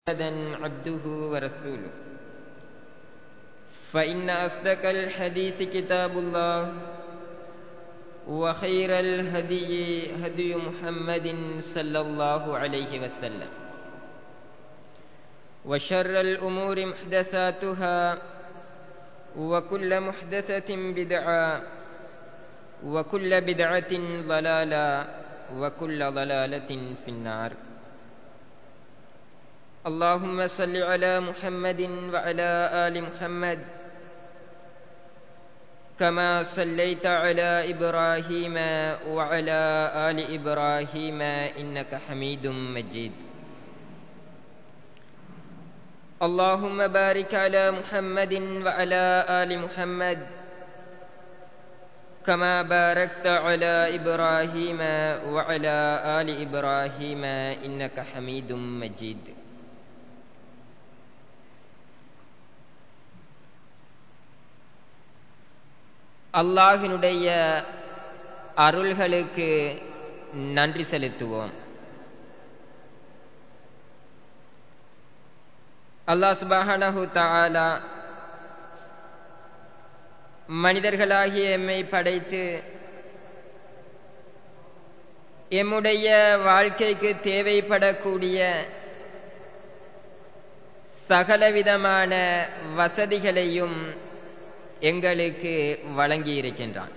محمدا عبده ورسوله فإن أصدق الحديث كتاب الله وخير الهدي هدي محمد صلى الله عليه وسلم وشر الأمور محدثاتها وكل محدثة بدعة وكل بدعة ضلالة وكل ضلالة في النار اللهم صل على محمد وعلى آل محمد كما صليت على إبراهيم وعلى آل إبراهيم إنك حميد مجيد اللهم بارك على محمد وعلى آل محمد كما باركت على إبراهيم وعلى آل إبراهيم إنك حميد مجيد அல்லாஹினுடைய அருள்களுக்கு நன்றி செலுத்துவோம் அல்லாஹ் சுபஹானஹு தஆலா மனிதர்களாகிய எம்மை படைத்து எம்முடைய வாழ்க்கைக்கு தேவைப்படக்கூடிய சகலவிதமான வசதிகளையும் எங்களுக்கு வழங்கி இருக்கின்றான்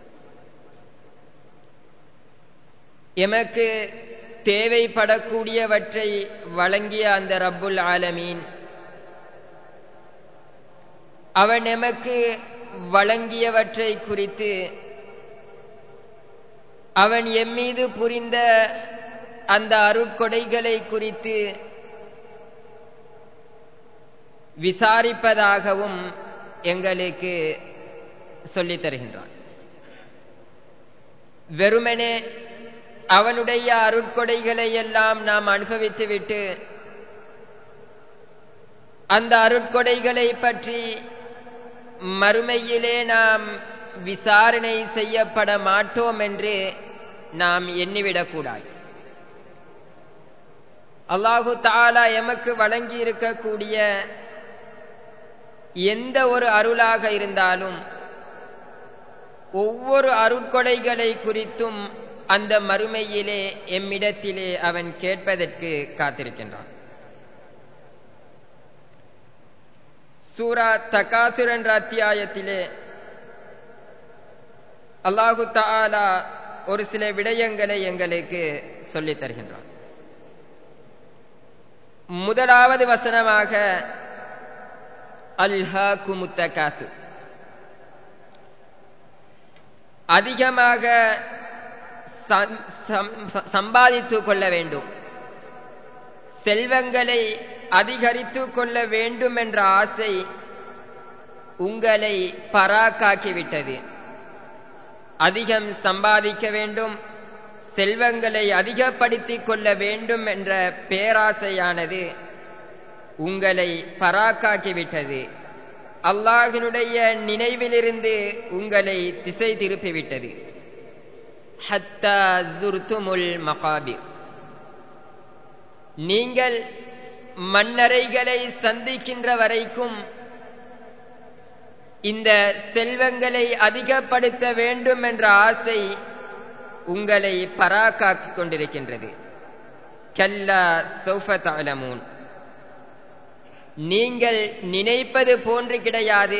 எமக்கு தேவைப்படக்கூடியவற்றை வழங்கிய அந்த ரப்புல் ஆலமீன் அவன் எமக்கு வழங்கியவற்றை குறித்து அவன் எம்மீது புரிந்த அந்த அருட்கொடைகளை குறித்து விசாரிப்பதாகவும் எங்களுக்கு சொல்லித் தருகின்றான் வெறுமனே அவனுடைய அருட்கொடைகளை எல்லாம் நாம் அனுபவித்துவிட்டு அந்த அருட்கொடைகளை பற்றி மறுமையிலே நாம் விசாரணை செய்யப்பட மாட்டோம் என்று நாம் எண்ணிவிடக்கூடாது அல்லாஹு தாலா எமக்கு வழங்கி இருக்கக்கூடிய எந்த ஒரு அருளாக இருந்தாலும் ஒவ்வொரு அருட்கொடைகளை குறித்தும் அந்த மறுமையிலே எம்மிடத்திலே அவன் கேட்பதற்கு காத்திருக்கின்றான் சூரா தகாசுர் என்ற அத்தியாயத்திலே அல்லாஹு தாலா ஒரு சில விடயங்களை எங்களுக்கு சொல்லித் தருகின்றான் முதலாவது வசனமாக அல்ஹாக்கு முத்தகாத்து அதிகமாக சம்பாதித்து கொள்ள வேண்டும் செல்வங்களை அதிகரித்து கொள்ள வேண்டும் என்ற ஆசை உங்களை பராக்காக்கிவிட்டது அதிகம் சம்பாதிக்க வேண்டும் செல்வங்களை அதிகப்படுத்திக் கொள்ள வேண்டும் என்ற பேராசையானது உங்களை பராக்காக்கிவிட்டது அல்லாஹினுடைய நினைவிலிருந்து உங்களை திசை திருப்பிவிட்டது ஹத்தா ஜுர்துமுல் மகாபிர் நீங்கள் மன்னரைகளை சந்திக்கின்ற வரைக்கும் இந்த செல்வங்களை அதிகப்படுத்த வேண்டும் என்ற ஆசை உங்களை பராக்காக்கிக் கொண்டிருக்கின்றது கல்லா சௌஃபத் அலமூன் நீங்கள் நினைப்பது போன்று கிடையாது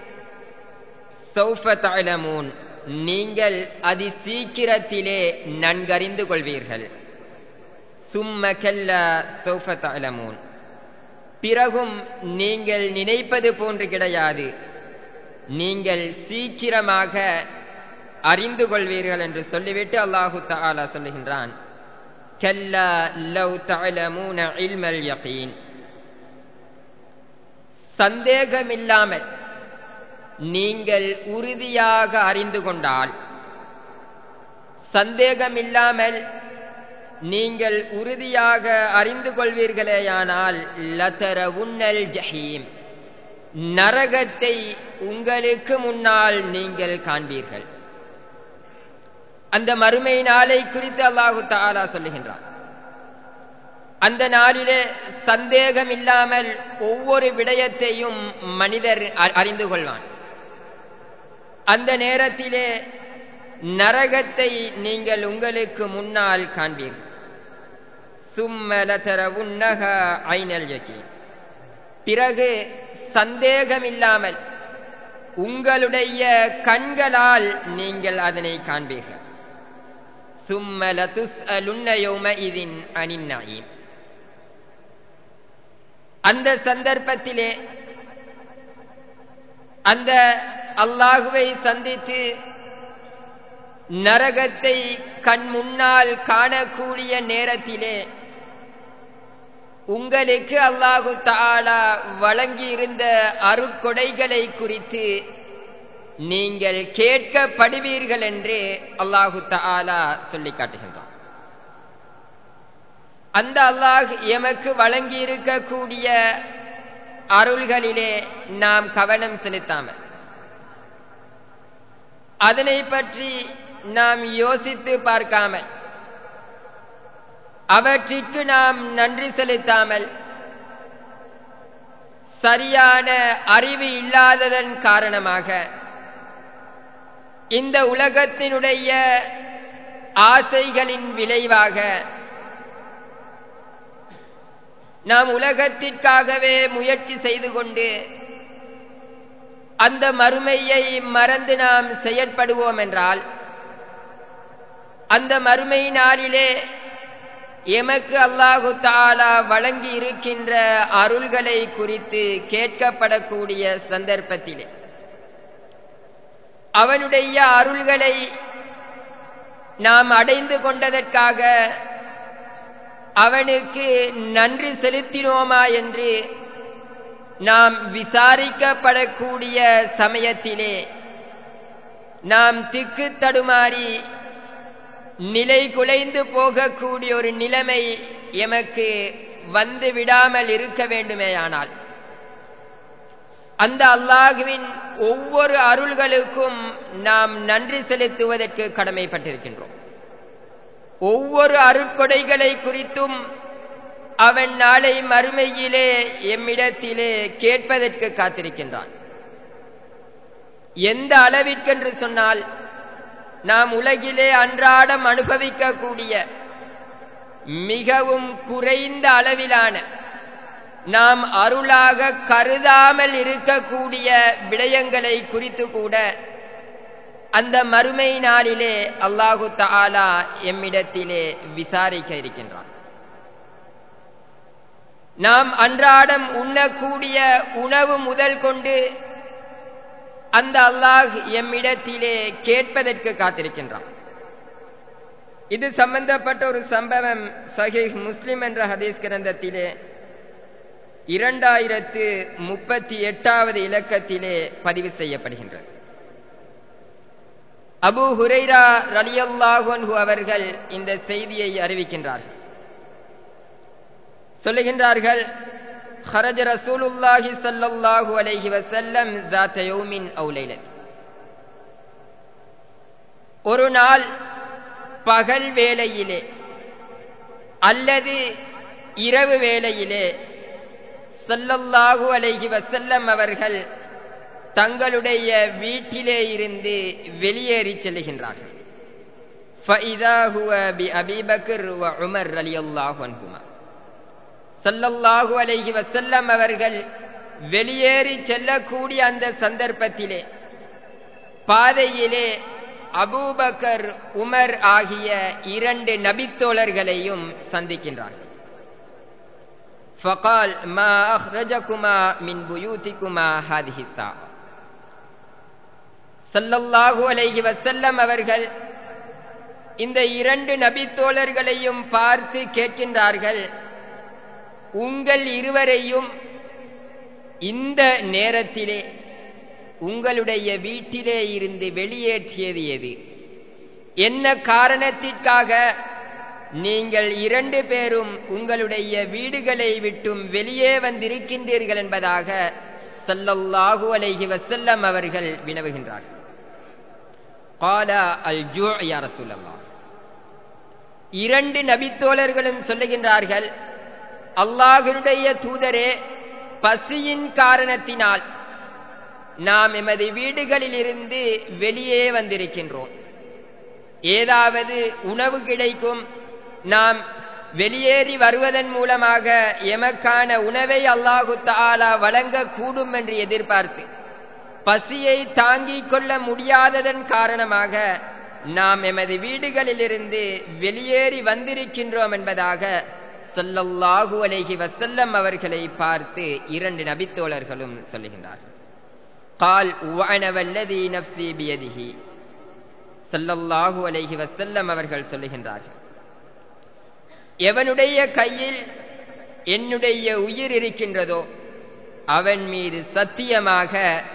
சௌஃபத் அலமூன் நீங்கள் அதி சீக்கிரத்திலே நன்கறிந்து கொள்வீர்கள் சும்ம கல்ல சௌஃபத் அலமூன் பிறகும் நீங்கள் நினைப்பது போன்று கிடையாது நீங்கள் சீக்கிரமாக அறிந்து கொள்வீர்கள் என்று சொல்லிவிட்டு அல்லாஹு தாலா சொல்லுகின்றான் கல்லா லவ் தலமூன இல்மல் யகீன் சந்தேகமில்லாமல் நீங்கள் உறுதியாக அறிந்து கொண்டால் சந்தேகமில்லாமல் நீங்கள் உறுதியாக அறிந்து கொள்வீர்களேயானால் லதர உன்னல் ஜஹீம் நரகத்தை உங்களுக்கு முன்னால் நீங்கள் காண்பீர்கள் அந்த மறுமை நாளை குறித்து அல்லாஹு தாலா சொல்லுகின்றான் அந்த நாளிலே சந்தேகம் இல்லாமல் ஒவ்வொரு விடயத்தையும் மனிதர் அறிந்து கொள்வான் அந்த நேரத்திலே நரகத்தை நீங்கள் உங்களுக்கு முன்னால் காண்பீர்கள் சும்மலதர உன்னக ஐநல் யகி பிறகு சந்தேகமில்லாமல் உங்களுடைய கண்களால் நீங்கள் அதனை காண்பீர்கள் சும்மல துஸ் அலுன்னயோம இதின் அணிநாயின் அந்த சந்தர்ப்பத்திலே அந்த அல்லாஹுவை சந்தித்து நரகத்தை கண் முன்னால் காணக்கூடிய நேரத்திலே உங்களுக்கு அல்லாஹு தாலா வழங்கியிருந்த அருட்கொடைகளை குறித்து நீங்கள் கேட்கப்படுவீர்கள் என்று அல்லாஹு தாலா சொல்லி காட்டுகின்றான் அந்த அல்லாஹ் எமக்கு வழங்கி இருக்கக்கூடிய அருள்களிலே நாம் கவனம் செலுத்தாமல் அதனை பற்றி நாம் யோசித்து பார்க்காமல் அவற்றிற்கு நாம் நன்றி செலுத்தாமல் சரியான அறிவு இல்லாததன் காரணமாக இந்த உலகத்தினுடைய ஆசைகளின் விளைவாக நாம் உலகத்திற்காகவே முயற்சி செய்து கொண்டு அந்த மறுமையை மறந்து நாம் செயற்படுவோம் என்றால் அந்த மறுமை நாளிலே எமக்கு அல்லாஹு தாலா வழங்கி இருக்கின்ற அருள்களை குறித்து கேட்கப்படக்கூடிய சந்தர்ப்பத்திலே அவனுடைய அருள்களை நாம் அடைந்து கொண்டதற்காக அவனுக்கு நன்றி செலுத்தினோமா என்று நாம் விசாரிக்கப்படக்கூடிய சமயத்திலே நாம் திக்கு தடுமாறி நிலை குலைந்து போகக்கூடிய ஒரு நிலைமை எமக்கு வந்து விடாமல் இருக்க வேண்டுமேயானால் அந்த அல்லாஹுவின் ஒவ்வொரு அருள்களுக்கும் நாம் நன்றி செலுத்துவதற்கு கடமைப்பட்டிருக்கின்றோம் ஒவ்வொரு அருட்கொடைகளை குறித்தும் அவன் நாளை மறுமையிலே எம்மிடத்திலே கேட்பதற்கு காத்திருக்கின்றான் எந்த அளவிற்கென்று சொன்னால் நாம் உலகிலே அன்றாடம் அனுபவிக்கக்கூடிய மிகவும் குறைந்த அளவிலான நாம் அருளாக கருதாமல் இருக்கக்கூடிய விடயங்களை குறித்து கூட அந்த மறுமை நாளிலே அல்லாஹு தாலா எம்மிடத்திலே விசாரிக்க இருக்கின்றான் நாம் அன்றாடம் உண்ணக்கூடிய உணவு முதல் கொண்டு அந்த அல்லாஹ் எம்மிடத்திலே கேட்பதற்கு காத்திருக்கின்றான் இது சம்பந்தப்பட்ட ஒரு சம்பவம் சஹீஹ் முஸ்லிம் என்ற ஹதீஸ் கிரந்தத்திலே இரண்டாயிரத்து முப்பத்தி எட்டாவது இலக்கத்திலே பதிவு செய்யப்படுகின்றது அபு ஹுரைரா ரலியல்லாஹு அவர்கள் இந்த செய்தியை அறிவிக்கின்றார்கள் சொல்லுகின்றார்கள் خرج رسول الله صلى الله عليه وسلم ذات يوم أو ليلة ஒரு நாள் பகல் வேளையிலே அல்லது இரவு வேளையிலே சல்லல்லாஹு அலைஹி வசல்லம் அவர்கள் தங்களுடைய வீட்டிலே இருந்து வெளியேறி செல்லுகின்றார்கள் فإذا هو بأبي بكر وعمر رضي الله عنهما சல்லல்லாஹு அலைஹி வசல்லம் அவர்கள் வெளியேறி செல்லக்கூடிய அந்த சந்தர்ப்பத்திலே பாதையிலே அபூபக்கர் உமர் ஆகிய இரண்டு நபித்தோழர்களையும் சந்திக்கின்றார்கள் فقال ما أخرجكما من بيوتكما هذه الساعة சல்லல்லாஹு அலைஹி வசல்லம் அவர்கள் இந்த இரண்டு நபித்தோழர்களையும் பார்த்து கேட்கின்றார்கள் உங்கள் இருவரையும் இந்த நேரத்திலே உங்களுடைய வீட்டிலே இருந்து வெளியேற்றியது எது என்ன காரணத்திற்காக நீங்கள் இரண்டு பேரும் உங்களுடைய வீடுகளை விட்டும் வெளியே வந்திருக்கின்றீர்கள் என்பதாக சல்லல்லாஹு அலைஹி வசல்லம் அவர்கள் வினவுகின்றார்கள் قال الجوع يا رسول الله இரண்டு நபித்தோழர்களும் சொல்லுகின்றார்கள் அல்லாஹனுடைய தூதரே பசியின் காரணத்தினால் நாம் எமது வீடுகளிலிருந்து வெளியே வந்திருக்கின்றோம் ஏதாவது உணவு கிடைக்கும் நாம் வெளியேறி வருவதன் மூலமாக எமக்கான உணவை அல்லாஹு தாலா வழங்கக்கூடும் என்று எதிர்பார்த்து பசியை தாங்கிக் கொள்ள முடியாததன் காரணமாக நாம் எமது வீடுகளிலிருந்து வெளியேறி வந்திருக்கின்றோம் என்பதாக சொல்லல்லாஹு அலைஹி வசல்லம் அவர்களை பார்த்து இரண்டு நபித்தோழர்களும் சொல்லுகின்றார்கள் கால் வல்லதி நப்சி பியதிஹி சொல்லல்லாஹு அலைஹி வசல்லம் அவர்கள் சொல்லுகின்றார்கள் எவனுடைய கையில் என்னுடைய உயிர் இருக்கின்றதோ அவன் மீது சத்தியமாக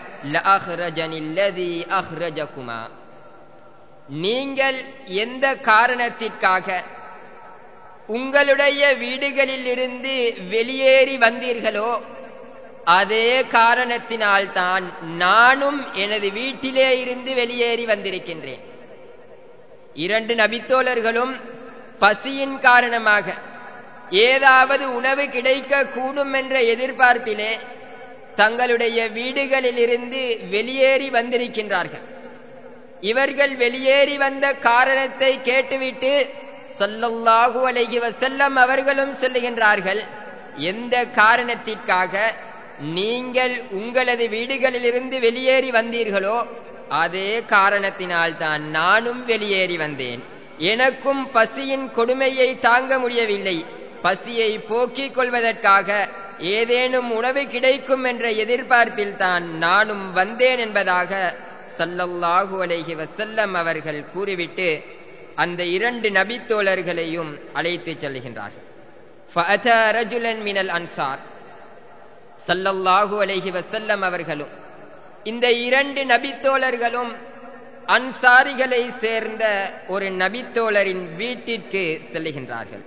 அஹ்ரஜகுமா நீங்கள் எந்த காரணத்திற்காக உங்களுடைய வீடுகளில் இருந்து வெளியேறி வந்தீர்களோ அதே காரணத்தினால்தான் நானும் எனது வீட்டிலே இருந்து வெளியேறி வந்திருக்கின்றேன் இரண்டு நபித்தோழர்களும் பசியின் காரணமாக ஏதாவது உணவு கிடைக்க கூடும் என்ற எதிர்பார்ப்பிலே தங்களுடைய வீடுகளிலிருந்து வெளியேறி வந்திருக்கின்றார்கள் இவர்கள் வெளியேறி வந்த காரணத்தை கேட்டுவிட்டு சொல்லல்லாஹு அலைஹி வசல்லம் அவர்களும் சொல்லுகின்றார்கள் எந்த காரணத்திற்காக நீங்கள் உங்களது வீடுகளிலிருந்து வெளியேறி வந்தீர்களோ அதே காரணத்தினால் தான் நானும் வெளியேறி வந்தேன் எனக்கும் பசியின் கொடுமையை தாங்க முடியவில்லை பசியை போக்கிக் கொள்வதற்காக ஏதேனும் உணவு கிடைக்கும் என்ற எதிர்பார்ப்பில் தான் நானும் வந்தேன் என்பதாக சல்லல்லாஹு அலைஹி வசல்லம் அவர்கள் கூறிவிட்டு அந்த இரண்டு நபித்தோழர்களையும் அழைத்துச் செல்கின்றார்கள் மினல் அன்சார் சல்லல்லாஹு அலைஹி வசல்லம் அவர்களும் இந்த இரண்டு நபித்தோழர்களும் அன்சாரிகளை சேர்ந்த ஒரு நபித்தோழரின் வீட்டிற்கு செல்லுகின்றார்கள்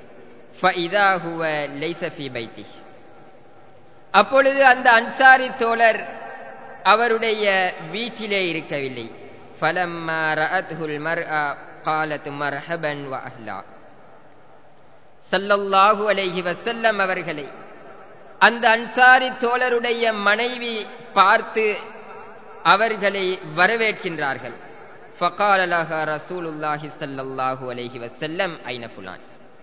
அப்பொழுது அந்த அன்சாரி தோழர் அவருடைய வீட்டிலே இருக்கவில்லை சல்லல்லாஹு அலைஹி வசல்லம் அவர்களை அந்த அன்சாரி தோழருடைய மனைவி பார்த்து அவர்களை வரவேற்கின்றார்கள் فقال لها رسول الله صلى الله عليه وسلم أين فلان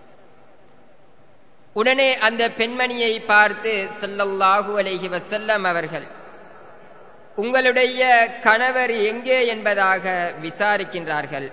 உடனே அந்த பெண்மணியை பார்த்து சல்லல்லாஹு அலைஹி வசல்லம் அவர்கள் உங்களுடைய கணவர் எங்கே என்பதாக விசாரிக்கின்றார்கள்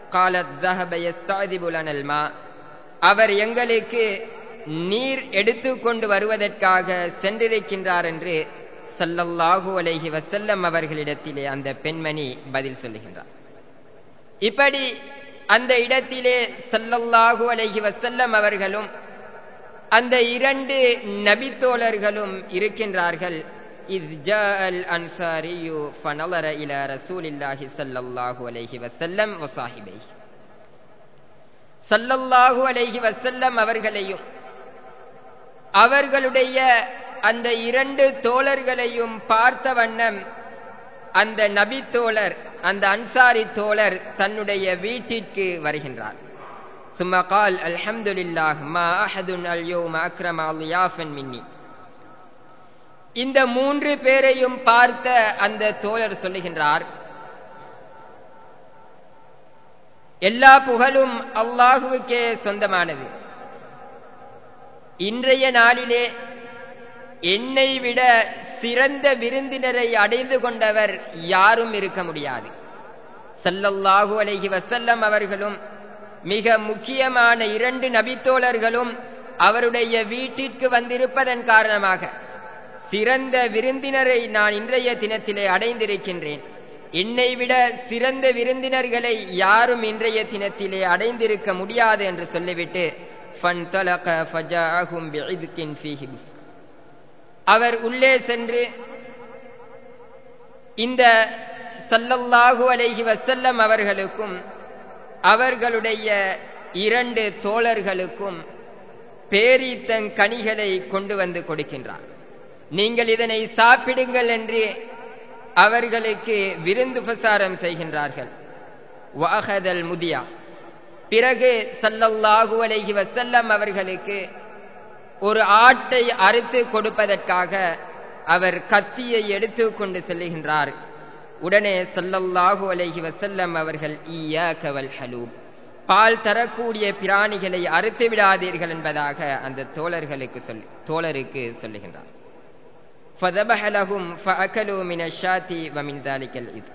காலத்மா அவர் எங்களுக்கு நீர் எடுத்துக்கொண்டு வருவதற்காக சென்றிருக்கின்றார் என்று சல்லல்லாஹு அலைஹி வசல்லம் அவர்களிடத்திலே அந்த பெண்மணி பதில் சொல்லுகின்றார் இப்படி அந்த இடத்திலே சல்லல்லாஹு அலைஹி வசல்லம் அவர்களும் அந்த இரண்டு நபித்தோழர்களும் இருக்கின்றார்கள் إذ جاء الأنصاري فنظر إلى رسول الله صلى الله عليه وسلم وصاحبيه சல்லல்லாஹு அலைஹி வசல்லம் அவர்களையும் அவர்களுடைய அந்த இரண்டு தோழர்களையும் பார்த்த வண்ணம் அந்த நபி தோழர் அந்த அன்சாரி தோழர் தன்னுடைய வீட்டிற்கு வருகின்றார் ثم قال الحمد لله ما أحد اليوم أكرم ضيافا مني இந்த மூன்று பேரையும் பார்த்த அந்த தோழர் சொல்லுகின்றார் எல்லா புகழும் அல்லாஹுவுக்கே சொந்தமானது இன்றைய நாளிலே என்னை விட சிறந்த விருந்தினரை அடைந்து கொண்டவர் யாரும் இருக்க முடியாது சல்லல்லாஹு அலைஹி வசல்லம் அவர்களும் மிக முக்கியமான இரண்டு நபித்தோழர்களும் அவருடைய வீட்டிற்கு வந்திருப்பதன் காரணமாக சிறந்த விருந்தினரை நான் இன்றைய தினத்திலே அடைந்திருக்கின்றேன் என்னை விட சிறந்த விருந்தினர்களை யாரும் இன்றைய தினத்திலே அடைந்திருக்க முடியாது என்று சொல்லிவிட்டு அவர் உள்ளே சென்று இந்த சல்லல்லாஹு அலைஹி வசல்லம் அவர்களுக்கும் அவர்களுடைய இரண்டு தோழர்களுக்கும் பேரீத்தங் கனிகளை கொண்டு வந்து கொடுக்கின்றார் நீங்கள் இதனை சாப்பிடுங்கள் என்று அவர்களுக்கு விருந்து பிரசாரம் செய்கின்றார்கள் வாகதல் முதியா பிறகு சல்லல்லாஹு அலைஹி வசல்லம் அவர்களுக்கு ஒரு ஆட்டை அறுத்து கொடுப்பதற்காக அவர் கத்தியை எடுத்துக்கொண்டு செல்லுகின்றார் உடனே சல்லல்லாஹு அலைஹி வசல்லம் அவர்கள் ஈயா கவல் ஹலூப் பால் தரக்கூடிய பிராணிகளை அறுத்து விடாதீர்கள் என்பதாக அந்த தோழர்களுக்கு சொல்லி தோழருக்கு சொல்லுகின்றார் فذبح لهم فأكلوا من الشاة ومن ذلك الإذ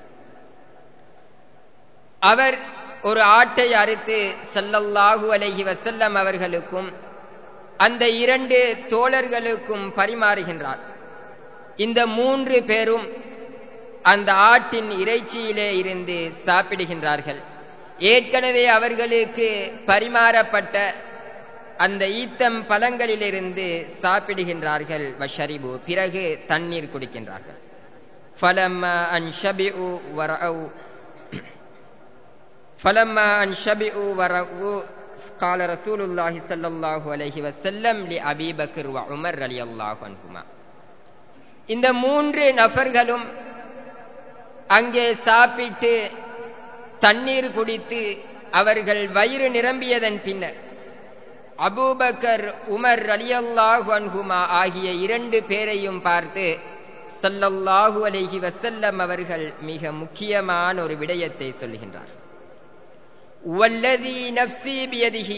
அவர் ஒரு ஆட்டை அறுத்து சல்லல்லாஹு அலைஹி வசல்லம் அவர்களுக்கும் அந்த இரண்டு தோழர்களுக்கும் பரிமாறுகின்றார் இந்த மூன்று பேரும் அந்த ஆட்டின் இறைச்சியிலே இருந்து சாப்பிடுகின்றார்கள் ஏற்கனவே அவர்களுக்கு பரிமாறப்பட்ட அந்த ஈத்தம் பழங்களிலிருந்து சாப்பிடுகின்றார்கள் வஷரிபு பிறகு தண்ணீர் குடிக்கின்றார்கள் فلما أن شبعوا ورأوا فلما أن شبعوا ورأوا قال رسول الله صلى الله عليه وسلم لأبي بكر وعمر رضي الله عنهما இந்த மூன்று நபர்களும் அங்கே சாப்பிட்டு தண்ணீர் குடித்து அவர்கள் வயிறு நிரம்பியதன் பின்னர் அபூபக்கர் உமர் அலியல்லாஹு அன்ஹுமா ஆகிய இரண்டு பேரையும் பார்த்து சல்லல்லாஹு அலைஹி வசல்லம் அவர்கள் மிக முக்கியமான ஒரு விடயத்தை சொல்கின்றார் வல்லதி நப்சி பியதிஹி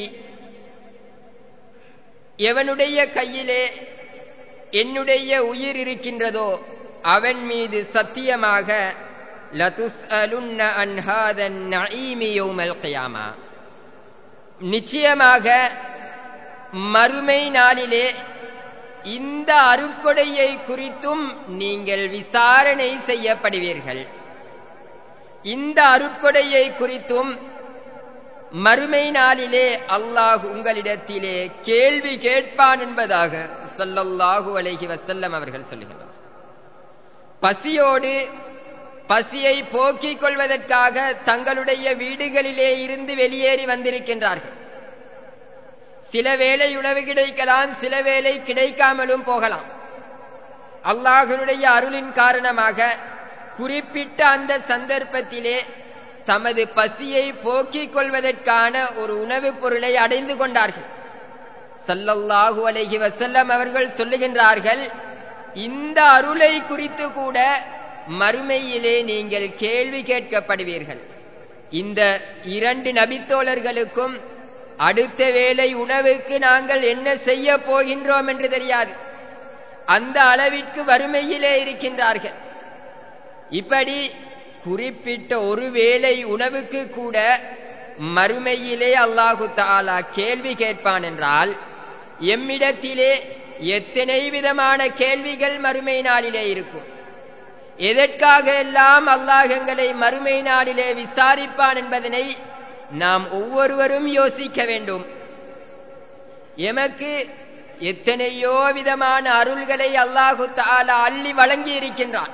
எவனுடைய கையிலே என்னுடைய உயிர் இருக்கின்றதோ அவன் மீது சத்தியமாக லதுஸ்அலுன்ன அன் ஹாதன் நஈமி யௌமல் கியாமா நிச்சயமாக மறுமை நாளிலே இந்த அருட்கொடையை குறித்தும் நீங்கள் விசாரணை செய்யப்படுவீர்கள் இந்த அருட்கொடையை குறித்தும் மறுமை நாளிலே அல்லாஹ் உங்களிடத்திலே கேள்வி கேட்பான் என்பதாக சொல்லல்லாஹு அலைஹி வசல்லம் அவர்கள் சொல்லுகிறார் பசியோடு பசியை போக்கிக் கொள்வதற்காக தங்களுடைய வீடுகளிலே இருந்து வெளியேறி வந்திருக்கின்றார்கள் சில வேளை உணவு கிடைக்கலாம் சில வேளை கிடைக்காமலும் போகலாம் அல்லாஹனுடைய அருளின் காரணமாக குறிப்பிட்ட அந்த சந்தர்ப்பத்திலே தமது பசியை போக்கிக் கொள்வதற்கான ஒரு உணவுப் பொருளை அடைந்து கொண்டார்கள் சல்லல்லாஹு அலைஹி வசல்லம் அவர்கள் சொல்லுகின்றார்கள் இந்த அருளை குறித்து கூட மறுமையிலே நீங்கள் கேள்வி கேட்கப்படுவீர்கள் இந்த இரண்டு நபித்தோழர்களுக்கும் அடுத்த வேளை உணவுக்கு நாங்கள் என்ன செய்ய போகின்றோம் என்று தெரியாது அந்த அளவிற்கு வறுமையிலே இருக்கின்றார்கள் இப்படி குறிப்பிட்ட ஒரு வேளை உணவுக்கு கூட மறுமையிலே அல்லாஹு தாலா கேள்வி கேட்பான் என்றால் எம்மிடத்திலே எத்தனை விதமான கேள்விகள் மறுமை நாளிலே இருக்கும் எதற்காக எல்லாம் அல்லாஹ் எங்களை மறுமை நாளிலே விசாரிப்பான் என்பதனை நாம் ஒவ்வொருவரும் யோசிக்க வேண்டும் எமக்கு எத்தனையோ விதமான அருள்களை அல்லாஹு தாலா அள்ளி வழங்கி இருக்கின்றான்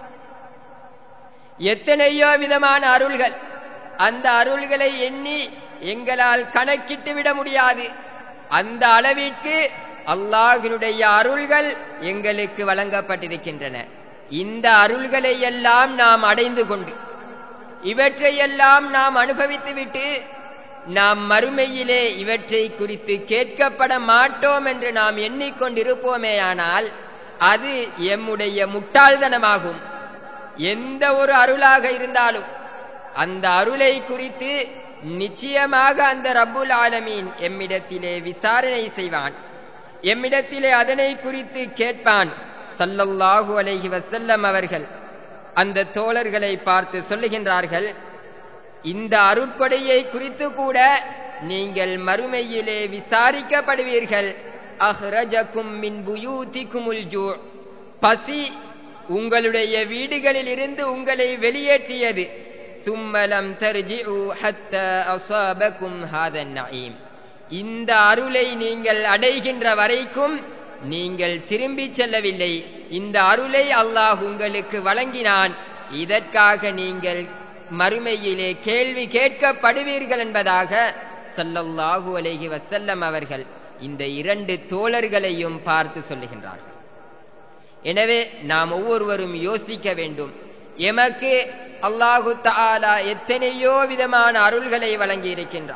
எத்தனையோ விதமான அருள்கள் அந்த அருள்களை எண்ணி எங்களால் கணக்கிட்டு விட முடியாது அந்த அளவிற்கு அல்லாஹினுடைய அருள்கள் எங்களுக்கு வழங்கப்பட்டிருக்கின்றன இந்த அருள்களை எல்லாம் நாம் அடைந்து கொண்டு இவற்றையெல்லாம் நாம் அனுபவித்துவிட்டு நாம் மறுமையிலே இவற்றை குறித்து கேட்கப்பட மாட்டோம் என்று நாம் எண்ணிக்கொண்டிருப்போமேயானால் அது எம்முடைய முட்டாள்தனமாகும் எந்த ஒரு அருளாக இருந்தாலும் அந்த அருளை குறித்து நிச்சயமாக அந்த ரப்புல் ஆலமீன் எம்மிடத்திலே விசாரணை செய்வான் எம்மிடத்திலே அதனை குறித்து கேட்பான் சல்லல்லாஹு அலைஹி வசல்லம் அவர்கள் அந்த தோழர்களை பார்த்து சொல்லுகின்றார்கள் இந்த அருட்கொடையை குறித்து கூட நீங்கள் மறுமையிலே விசாரிக்கப்படுவீர்கள் அஹ்ரஜக்கும் மின் புயூதிக்குமுல் ஜூ பசி உங்களுடைய வீடுகளில் இருந்து உங்களை வெளியேற்றியது சும்மலம் தர்ஜிஉ ஹத்த அசாபக்கும் ஹாதன் நஈம் இந்த அருளை நீங்கள் அடைகின்ற வரைக்கும் நீங்கள் திரும்பிச் செல்லவில்லை இந்த அருளை அல்லாஹ் உங்களுக்கு வழங்கினான் இதற்காக நீங்கள் மறுமையிலே கேள்வி கேட்கப்படுவீர்கள் என்பதாக சல்லல்லாஹு அலைஹி வசல்லம் அவர்கள் இந்த இரண்டு தோழர்களையும் பார்த்து சொல்லுகின்றார்கள் எனவே நாம் ஒவ்வொருவரும் யோசிக்க வேண்டும் எமக்கு அல்லாஹு தாலா எத்தனையோ விதமான அருள்களை வழங்கி இருக்கின்றான்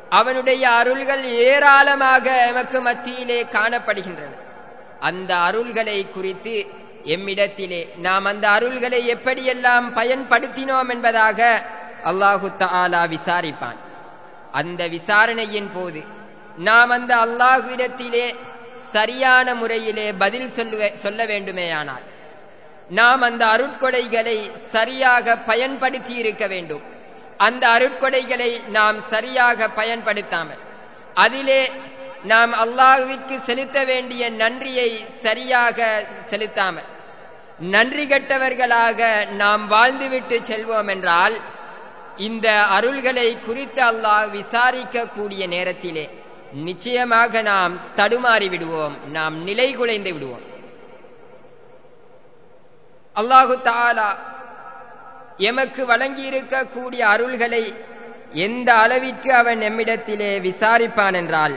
அவனுடைய அருள்கள் ஏராளமாக எமக்கு மத்தியிலே காணப்படுகின்றன அந்த அருள்களை குறித்து எம்மிடத்திலே நாம் அந்த அருள்களை எப்படியெல்லாம் பயன்படுத்தினோம் என்பதாக அல்லாஹு தாலா விசாரிப்பான் அந்த விசாரணையின் போது நாம் அந்த அல்லாஹுவிடத்திலே சரியான முறையிலே பதில் சொல்லுவ சொல்ல வேண்டுமேயானால் நாம் அந்த அருட்கொடைகளை சரியாக பயன்படுத்தி இருக்க வேண்டும் அந்த அருட்கொடைகளை நாம் சரியாக பயன்படுத்தாமல் அதிலே நாம் அல்லாஹுவிற்கு செலுத்த வேண்டிய நன்றியை சரியாக செலுத்தாமல் நன்றி கட்டவர்களாக நாம் வாழ்ந்துவிட்டு செல்வோம் என்றால் இந்த அருள்களை குறித்து அல்லாஹ் விசாரிக்கக்கூடிய நேரத்திலே நிச்சயமாக நாம் தடுமாறி விடுவோம் நாம் நிலை குலைந்து விடுவோம் அல்லாஹு தாலா எமக்கு வழங்கியிருக்கக்கூடிய அருள்களை எந்த அளவிற்கு அவன் எம்மிடத்திலே விசாரிப்பான் என்றால்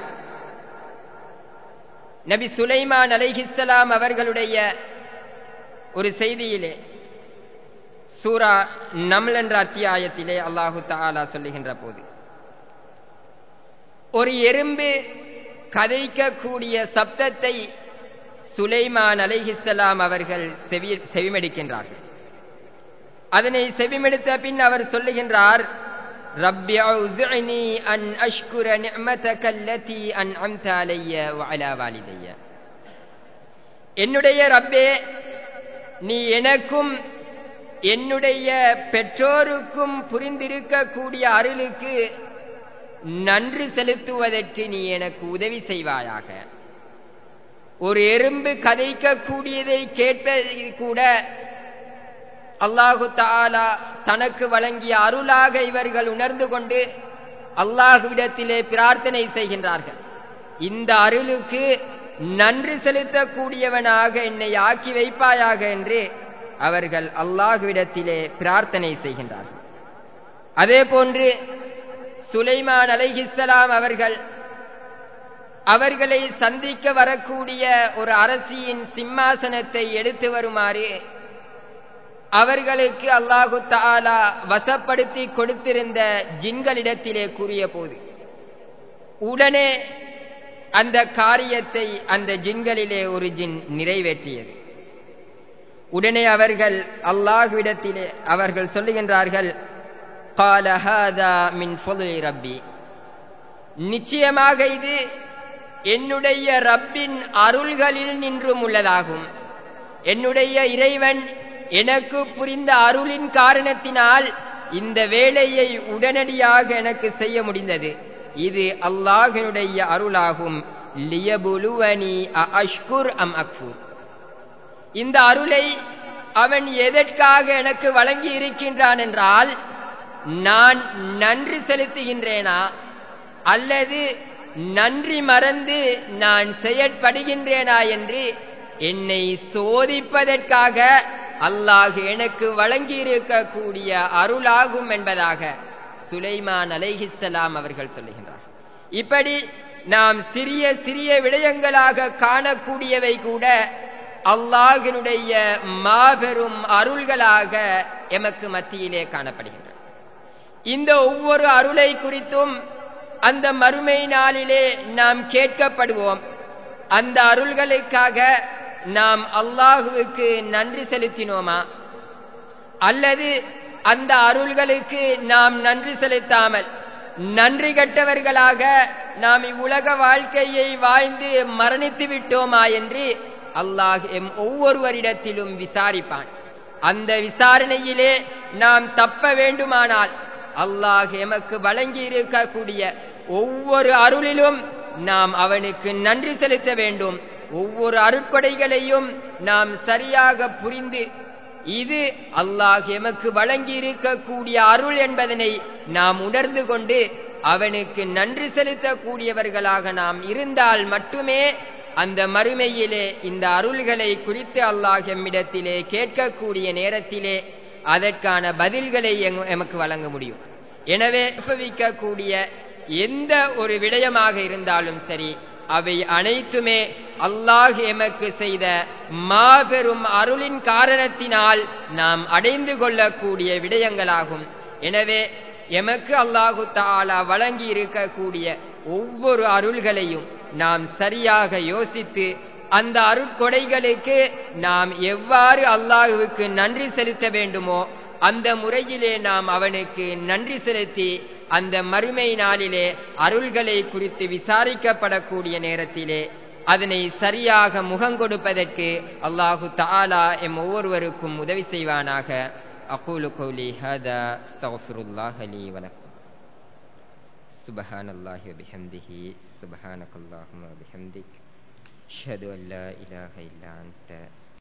நபி சுலைமான் அலைஹிஸ்ஸலாம் அவர்களுடைய ஒரு செய்தியிலே சூரா நம்ல் என்ற அத்தியாயத்திலே அல்லாஹு தாலா சொல்லுகின்ற போது ஒரு எறும்பு கதைக்கக்கூடிய சப்தத்தை சுலைமான் அலைஹிஸ்ஸலாம் அவர்கள் செவி செவிமெடுக்கின்றார்கள் அதனை செவிமெடுத்த பின் அவர் சொல்லுகின்றார் ரப்பி அவுசினி அன் அஷ்குர நிஅமதக அல்லதி அன்அம்த அலைய வஅலா வாலிதைய என்னுடைய ரப்பே நீ எனக்கும் என்னுடைய பெற்றோருக்கும் புரிந்திருக்கக்கூடிய அருளுக்கு நன்றி செலுத்துவதற்கு நீ எனக்கு உதவி செய்வாயாக ஒரு எறும்பு கதைக்கக்கூடியதை கேட்ப கூட அல்லாஹு தாலா தனக்கு வழங்கிய அருளாக இவர்கள் உணர்ந்து கொண்டு அல்லாஹுவிடத்திலே பிரார்த்தனை செய்கின்றார்கள் இந்த அருளுக்கு நன்றி செலுத்தக்கூடியவனாக என்னை ஆக்கி வைப்பாயாக என்று அவர்கள் அல்லாஹுவிடத்திலே பிரார்த்தனை செய்கின்றார்கள் அதே போன்று சுலைமான் அலைஹிஸ்ஸலாம் அவர்கள் அவர்களை சந்திக்க வரக்கூடிய ஒரு அரசியின் சிம்மாசனத்தை எடுத்து வருமாறு அவர்களுக்கு அல்லாஹு தாலா வசப்படுத்தி கொடுத்திருந்த ஜின்களிடத்திலே கூறிய போது உடனே அந்த காரியத்தை அந்த ஜின்களிலே ஒரு ஜின் நிறைவேற்றியது உடனே அவர்கள் அல்லாஹுவிடத்திலே அவர்கள் சொல்லுகின்றார்கள் قال هذا من فضل ربي நிச்சயமாக இது என்னுடைய ரப்பின் அருள்களில் நின்றும் உள்ளதாகும் என்னுடைய இறைவன் எனக்கு புரிந்த அருளின் காரணத்தினால் இந்த வேலையை உடனடியாக எனக்கு செய்ய முடிந்தது இது அல்லாஹனுடைய அருளாகும் லியபுலுவனி அஷ்குர் அம் அக்ஃபூர் இந்த அருளை அவன் எதற்காக எனக்கு வழங்கி இருக்கின்றான் என்றால் நான் நன்றி செலுத்துகின்றேனா அல்லது நன்றி மறந்து நான் செயற்படுகின்றேனா என்று என்னை சோதிப்பதற்காக அல்லாஹ் எனக்கு வழங்கியிருக்கக்கூடிய அருளாகும் என்பதாக சுலைமான் அலைஹிஸ்ஸலாம் அவர்கள் சொல்லுகின்றார் இப்படி நாம் சிறிய சிறிய விடயங்களாக காணக்கூடியவை கூட அல்லாஹினுடைய மாபெரும் அருள்களாக எமக்கு மத்தியிலே காணப்படுகின்றன இந்த ஒவ்வொரு அருளை குறித்தும் அந்த மறுமை நாளிலே நாம் கேட்கப்படுவோம் அந்த அருள்களுக்காக நாம் அல்லாஹுவுக்கு நன்றி செலுத்தினோமா அல்லது அந்த அருள்களுக்கு நாம் நன்றி செலுத்தாமல் நன்றி கட்டவர்களாக நாம் இவ்வுலக வாழ்க்கையை வாழ்ந்து மரணித்து விட்டோமா என்று அல்லாஹ் எம் ஒவ்வொருவரிடத்திலும் விசாரிப்பான் அந்த விசாரணையிலே நாம் தப்ப வேண்டுமானால் அல்லாஹ் எமக்கு வழங்கி இருக்கக்கூடிய ஒவ்வொரு அருளிலும் நாம் அவனுக்கு நன்றி செலுத்த வேண்டும் ஒவ்வொரு அருட்கொடைகளையும் நாம் சரியாக புரிந்து இது அல்லாஹ் எமக்கு வழங்கி இருக்கக்கூடிய அருள் என்பதனை நாம் உணர்ந்து கொண்டு அவனுக்கு நன்றி செலுத்தக்கூடியவர்களாக நாம் இருந்தால் மட்டுமே அந்த மறுமையிலே இந்த அருள்களை குறித்து அல்லாஹ் எம்மிடத்திலே கேட்கக்கூடிய நேரத்திலே அதற்கான பதில்களை எமக்கு வழங்க முடியும் எனவே அனுபவிக்கக்கூடிய எந்த ஒரு விடயமாக இருந்தாலும் சரி அவை அனைத்துமே அல்லாஹ் எமக்கு செய்த மாபெரும் அருளின் காரணத்தினால் நாம் அடைந்து கொள்ளக்கூடிய விடயங்களாகும் எனவே எமக்கு அல்லாஹு தாலா வழங்கி இருக்கக்கூடிய ஒவ்வொரு அருள்களையும் நாம் சரியாக யோசித்து அந்த அருட்கொடைகளுக்கு நாம் எவ்வாறு அல்லாஹுவுக்கு நன்றி செலுத்த வேண்டுமோ அந்த முறையிலே நாம் அவனுக்கு நன்றி செலுத்தி அந்த மறுமை நாளிலே அருள்களை குறித்து விசாரிக்கப்படக்கூடிய நேரத்திலே அதனை சரியாக முகங்கொடுப்பதற்கு அல்லாஹு தாலா எம் ஒவ்வொருவருக்கும் உதவி செய்வானாக அகூலு கௌலி ஹதா அஸ்தக்ஃபிருல்லாஹ் லீ வலக்கும் سبحان الله وبحمده سبحانك اللهم وبحمدك أشهد أن لا إله إلا أنت